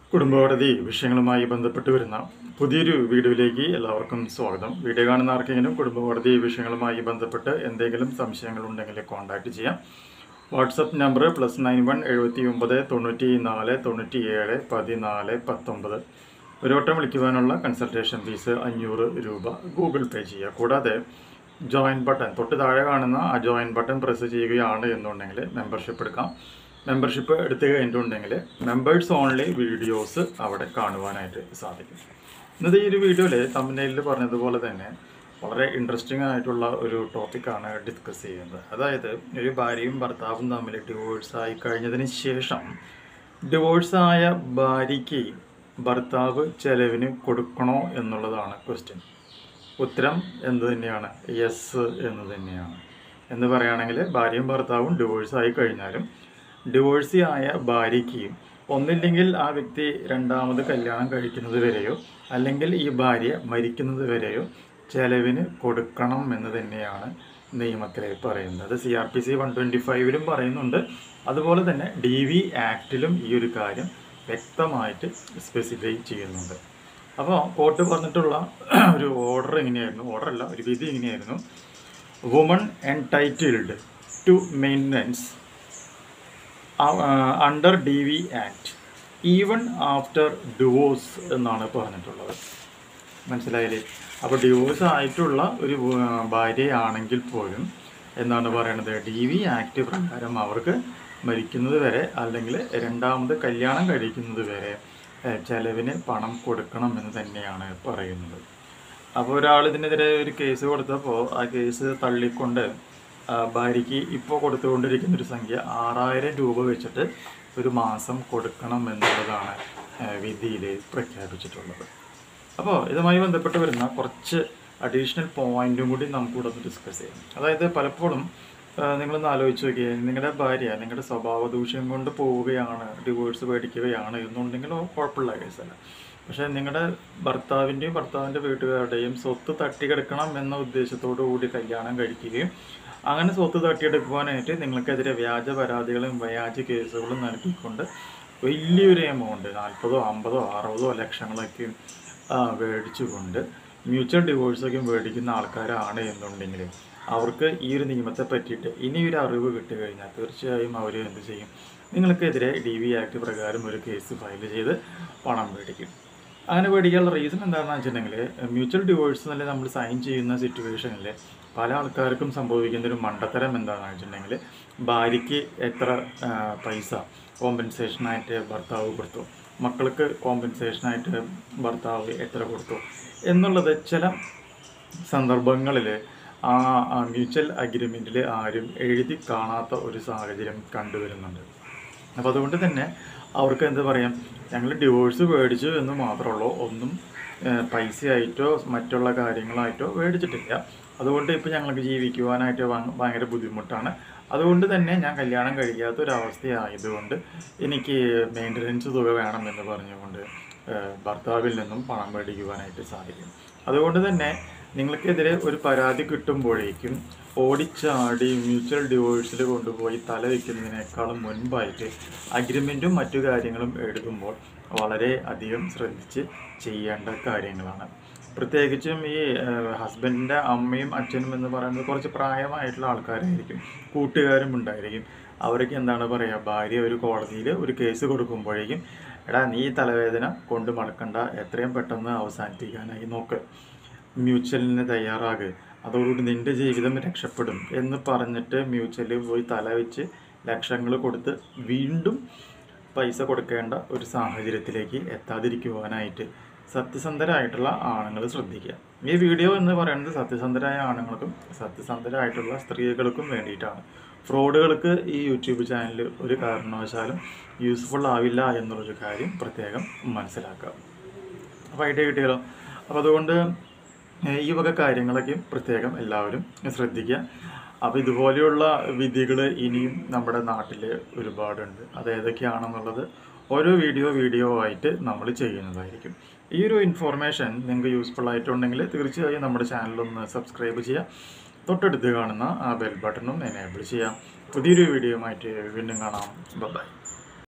കുടുംബകോടതി വിഷയങ്ങളുമായി ബന്ധപ്പെട്ട് വരുന്ന പുതിയൊരു വീഡിയോയിലേക്ക് എല്ലാവർക്കും സ്വാഗതം വീഡിയോ കാണുന്ന ആർക്കെങ്കിലും കുടുംബകോടതി വിഷയങ്ങളുമായി ബന്ധപ്പെട്ട് എന്തെങ്കിലും സംശയങ്ങളുണ്ടെങ്കിൽ കോൺടാക്റ്റ് ചെയ്യാം WhatsApp number plus nine one എഴുപത്തി ഒമ്പത് തൊണ്ണൂറ്റി നാല് തൊണ്ണൂറ്റി ഏഴ് പതിനാല് പത്തൊമ്പത് ഒരു വട്ടം വിളിക്കുവാനുള്ള കൺസൾട്ടേഷൻ ഫീസ് അഞ്ഞൂറ് രൂപ ഗൂഗിൾ പേ ചെയ്യുക കൂടാതെ ജോയിൻ ബട്ടൺ തൊട്ട് താഴെ കാണുന്ന ആ ജോയിൻ ബട്ടൺ പ്രസ് ചെയ്യുകയാണ് എന്നുണ്ടെങ്കിൽ മെമ്പർഷിപ്പ് എടുക്കാം മെമ്പർഷിപ്പ് എടുത്തു കഴിഞ്ഞിട്ടുണ്ടെങ്കിൽ മെമ്പേഴ്സ് ഓൺലി വീഡിയോസ് അവിടെ കാണുവാനായിട്ട് സാധിക്കും ഇന്നത്തെ ഈ ഒരു വീഡിയോയിൽ തമിഴ്നയിൽ പറഞ്ഞതുപോലെ തന്നെ വളരെ ഇൻട്രസ്റ്റിംഗ് ആയിട്ടുള്ള ഒരു ടോപ്പിക്കാണ് ഡിസ്കസ് ചെയ്യുന്നത് അതായത് ഒരു ഭാര്യയും ഭർത്താവും തമ്മിൽ ഡിവോഴ്സ് ആയി കഴിഞ്ഞതിന് ശേഷം ഡിവോഴ്സായ ഭാര്യയ്ക്ക് ഭർത്താവ് ചെലവിന് കൊടുക്കണോ എന്നുള്ളതാണ് ക്വസ്റ്റ്യൻ ഉത്തരം എന്ത് തന്നെയാണ് യെസ് എന്ന് തന്നെയാണ് എന്ന് പറയുകയാണെങ്കിൽ ഭാര്യയും ഭർത്താവും ഡിവോഴ്സ് ആയി കഴിഞ്ഞാലും ഡിവോഴ്സി ആയ ഭാര്യയ്ക്ക് ഒന്നില്ലെങ്കിൽ ആ വ്യക്തി രണ്ടാമത് കല്യാണം കഴിക്കുന്നത് വരെയോ അല്ലെങ്കിൽ ഈ ഭാര്യ മരിക്കുന്നത് വരെയോ ചെലവിന് കൊടുക്കണം എന്ന് തന്നെയാണ് നിയമത്തിൽ പറയുന്നത് അത് C R P C one twenty ഫൈവിലും പറയുന്നുണ്ട് അതുപോലെ തന്നെ ഡി വി ആക്ടിലും ഈ ഒരു കാര്യം വ്യക്തമായിട്ട് സ്പെസിഫൈ ചെയ്യുന്നുണ്ട് അപ്പോൾ കോർട്ട് പറഞ്ഞിട്ടുള്ള ഒരു ഓർഡർ എങ്ങനെയായിരുന്നു ഓർഡർ അല്ല ഒരു വിധി എങ്ങനെയായിരുന്നു woman entitled to maintenance under D V act even after divorce എന്നാണ് പറഞ്ഞിട്ടുള്ളത് മനസ്സിലായില്ലേ അപ്പോൾ ഡിവോഴ്സ് ആയിട്ടുള്ള ഒരു ആ, ഭാര്യയാണെങ്കിൽ പോലും എന്താണ് പറയണത് ഡി വി ആക്ട് പ്രകാരം അവർക്ക് മരിക്കുന്നത് വരെ അല്ലെങ്കിൽ രണ്ടാമത് കല്യാണം കഴിക്കുന്നത് വരെ ഏ, ചെലവിന് പണം കൊടുക്കണം എന്ന് തന്നെയാണ് പറയുന്നത് അപ്പോൾ ഒരാൾ ഇതിനെതിരെ ഒരു കേസ് കൊടുത്തപ്പോൾ ആ കേസ് തള്ളിക്കൊണ്ട് ആ, ഭാര്യയ്ക്ക് ഇപ്പോൾ കൊടുത്തുകൊണ്ടിരിക്കുന്ന ഒരു സംഖ്യ ആറായിരം രൂപ വെച്ചിട്ട് ഒരു മാസം കൊടുക്കണം എന്നുള്ളതാണ് വിധിയിൽ പ്രഖ്യാപിച്ചിട്ടുള്ളത് അപ്പോൾ ഇതുമായി ബന്ധപ്പെട്ട് വരുന്ന കുറച്ച് അഡീഷണൽ പോയിന്റും കൂടി നമുക്കിവിടെ ഒന്ന് ഡിസ്കസ് ചെയ്യാം അതായത് പലപ്പോഴും ആ, നിങ്ങളൊന്ന് ആലോചിച്ച് നോക്കിയേ നിങ്ങളുടെ ഭാര്യ നിങ്ങളുടെ സ്വഭാവ ദൂഷ്യം കൊണ്ട് പോവുകയാണ് ഡിവോഴ്സ് മേടിക്കുകയാണ് എന്നുണ്ടെങ്കിൽ കുഴപ്പമുള്ള കേസല്ല പക്ഷേ നിങ്ങളുടെ ഭർത്താവിൻ്റെയും ഭർത്താവിൻ്റെ വീട്ടുകാരുടെയും സ്വത്ത് തട്ടിയെടുക്കണം എന്ന ഉദ്ദേശത്തോടു കൂടി കല്യാണം കഴിക്കുകയും അങ്ങനെ സ്വത്ത് തട്ടിയെടുക്കുവാനായിട്ട് നിങ്ങൾക്കെതിരെ വ്യാജ പരാതികളും വ്യാജ കേസുകളും നൽകിക്കൊണ്ട് വലിയൊരു എമൗണ്ട് നാൽപ്പതോ അമ്പതോ അറുപതോ ലക്ഷങ്ങളൊക്കെ ആ, മേടിച്ചുകൊണ്ട് മ്യൂച്വൽ ഡിവോഴ്സൊക്കെ മേടിക്കുന്ന ആൾക്കാരാണ് എന്നുണ്ടെങ്കിൽ അവർക്ക് ഈ ഒരു നിയമത്തെ പറ്റിയിട്ട് ഇനി ഒരു അറിവ് കിട്ടുകഴിഞ്ഞാൽ തീർച്ചയായും അവർ എന്ത് ചെയ്യും നിങ്ങൾക്കെതിരെ ഡി വി ആക്ട് പ്രകാരം ഒരു കേസ് ഫയൽ ചെയ്ത് പണം മേടിക്കും അങ്ങനെ മേടിക്കാനുള്ള റീസൺ എന്താണെന്ന് വെച്ചിട്ടുണ്ടെങ്കിൽ മ്യൂച്വൽ ഡിവോഴ്സ് എന്നല്ലേ നമ്മൾ സൈൻ ചെയ്യുന്ന സിറ്റുവേഷനിൽ പല ആൾക്കാർക്കും സംഭവിക്കുന്ന ഒരു മണ്ടത്തരം എന്താണെന്ന് വെച്ചിട്ടുണ്ടെങ്കിൽ ഭാര്യയ്ക്ക് എത്ര ആ, പൈസ കോമ്പൻസേഷനായിട്ട് ഭർത്താവ് കൊടുത്തു മക്കൾക്ക് കോമ്പൻസേഷനായിട്ട് ഭർത്താവ് എത്ര കൊടുത്തു എന്നുള്ളത് ചില സന്ദർഭങ്ങളിൽ ആ മ്യൂച്വൽ അഗ്രിമെൻറ്റിൽ ആരും എഴുതി കാണാത്ത ഒരു സാഹചര്യം കണ്ടുവരുന്നുണ്ട് അപ്പോൾ അതുകൊണ്ട് തന്നെ അവർക്ക് എന്താ പറയാം ഞങ്ങൾ ഡിവോഴ്സ് മേടിച്ചു എന്ന് മാത്രമുള്ളൂ ഒന്നും ഏഹ്, പൈസയായിട്ടോ മറ്റുള്ള കാര്യങ്ങളായിട്ടോ മേടിച്ചിട്ടില്ല അതുകൊണ്ട് ഇപ്പോൾ ഞങ്ങൾക്ക് ജീവിക്കുവാനായിട്ട് ഭ- ഭയങ്കര ബുദ്ധിമുട്ടാണ് അതുകൊണ്ട് തന്നെ ഞാൻ കല്യാണം കഴിക്കാത്ത ഒരു അവസ്ഥയായതുകൊണ്ട് എനിക്ക് മെയിൻ്റനൻസ് തുക വേണമെന്ന് പറഞ്ഞുകൊണ്ട് ഏഹ്, ഭർത്താവിൽ നിന്നും പണം മേടിക്കുവാനായിട്ട് സാധിക്കും അതുകൊണ്ട് തന്നെ നിങ്ങൾക്കെതിരെ ഒരു പരാതി കിട്ടുമ്പോഴേക്കും ഓടിച്ചാടി മ്യൂച്വൽ ഡിവോഴ്സിൽ കൊണ്ടുപോയി തല വയ്ക്കുന്നതിനേക്കാളും മുൻപായിട്ട് അഗ്രിമെൻറ്റും മറ്റു കാര്യങ്ങളും എഴുതുമ്പോൾ വളരെ അധികം ശ്രദ്ധിച്ച് ചെയ്യേണ്ട കാര്യങ്ങളാണ് പ്രത്യേകിച്ചും ഈ ഹസ്ബൻഡിൻ്റെ അമ്മയും അച്ഛനും എന്ന് പറയുന്നത് കുറച്ച് പ്രായമായിട്ടുള്ള ആൾക്കാരായിരിക്കും കൂട്ടുകാരും ഉണ്ടായിരിക്കും അവർക്ക് എന്താണ് പറയുക ഭാര്യ ഒരു കോടതിയിൽ ഒരു കേസ് കൊടുക്കുമ്പോഴേക്കും എടാ നീ ഈ തലവേദന കൊണ്ട് മടക്കണ്ട എത്രയും പെട്ടെന്ന് അവസാനിപ്പിക്കാനായി നോക്ക് മ്യൂച്വലിന് തയ്യാറാകുക അതോടുകൂടി നിന്റെ ജീവിതം രക്ഷപ്പെടും എന്ന് പറഞ്ഞിട്ട് മ്യൂച്വലിൽ പോയി തല വെച്ച് ലക്ഷങ്ങൾ കൊടുത്ത് വീണ്ടും പൈസ കൊടുക്കേണ്ട ഒരു സാഹചര്യത്തിലേക്ക് എത്താതിരിക്കുവാനായിട്ട് സത്യസന്ധരായിട്ടുള്ള ആണുങ്ങൾ ശ്രദ്ധിക്കുക ഈ വീഡിയോ എന്ന് പറയുന്നത് സത്യസന്ധരായ ആണുങ്ങൾക്കും സത്യസന്ധരായിട്ടുള്ള സ്ത്രീകൾക്കും വേണ്ടിയിട്ടാണ് ഫ്രോഡുകൾക്ക് ഈ യൂട്യൂബ് ചാനൽ ഒരു കാരണവശാലും യൂസ്ഫുൾ ആവില്ല എന്നുള്ളൊരു കാര്യം പ്രത്യേകം മനസ്സിലാക്കുക അപ്പോൾ ഐഡിയ കിട്ടിയല്ലോ അപ്പോൾ അതുകൊണ്ട് ഏഹ് ഈ വക കാര്യങ്ങളൊക്കെ പ്രത്യേകം എല്ലാവരും ശ്രദ്ധിക്കുക അപ്പോൾ ഇതുപോലെയുള്ള വിധികൾ ഇനിയും നമ്മുടെ നാട്ടിൽ ഒരുപാടുണ്ട് അത് ഏതൊക്കെയാണെന്നുള്ളത് ഓരോ വീഡിയോ വീഡിയോ ആയിട്ട് നമ്മൾ ചെയ്യുന്നതായിരിക്കും ഈ ഒരു ഇൻഫോർമേഷൻ നിങ്ങൾക്ക് യൂസ്ഫുൾ ആയിട്ടുണ്ടെങ്കിൽ തീർച്ചയായും നമ്മുടെ ചാനലൊന്ന് സബ്സ്ക്രൈബ് ചെയ്യുക തൊട്ടടുത്ത് കാണുന്ന ആ ബെൽ ബട്ടണും എനേബിൾ ചെയ്യാം പുതിയൊരു വീഡിയോയുമായിട്ട് വീണ്ടും കാണാം ബൈ